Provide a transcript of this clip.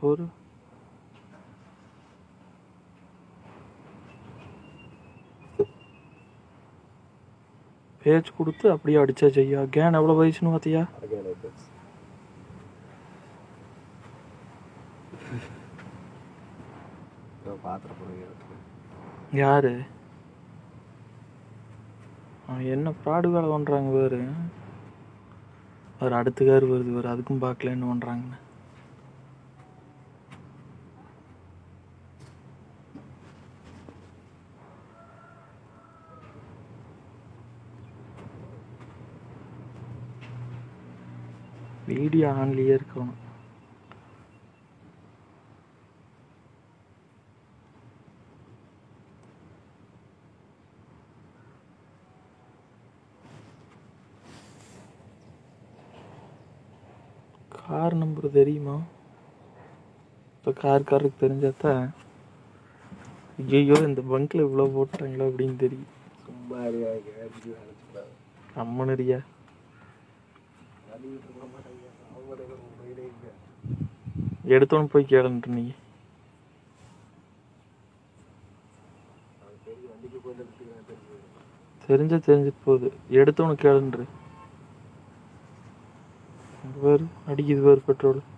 ஒரு பேச்சு கொடுத்து அப்படியே அடிச்சா செய்யா கேன் எவ்வளோ வயசுன்னு பார்த்தியா Again, it is. இதோ பாத்திரம் போடுங்க யாரு அவன் என்ன ஃப்ராடு வேலை பண்ணுறாங்க வேறு வேறு அடுத்த கார் வருது வேறு அதுக்கும் பார்க்கல என்ன பண்ணுறாங்கன்னு வீடியோ ஆன்லேயே இருக்கணும் கார் நம்பர் தெரியுமா இப்போ கார்காரருக்கு தெரிஞ்சாதான் ஐயோ இந்த பங்க்கில் இவ்வளோ போட்டாங்களோ அப்படின்னு தெரியும் சும்மா அறியாங்க நினைச்சுக்கூடாது அம்மனடியா அழிவிட்டு போக மாட்டாங்க அவங்க போயிட்டே இருக்கு எடுத்தோன்னு போய் கேளுன்ட்டு நீ அது சரி வண்டிக்கு போயிட்டு எடுத்துக்கிறேன் தெரிஞ்சு தெரிஞ்சா தெரிஞ்சுட்டு போகுது எடுத்தோன்னு கேளுன்று இங்க பாரு அடிக்குது பாரு பெட்ரோல்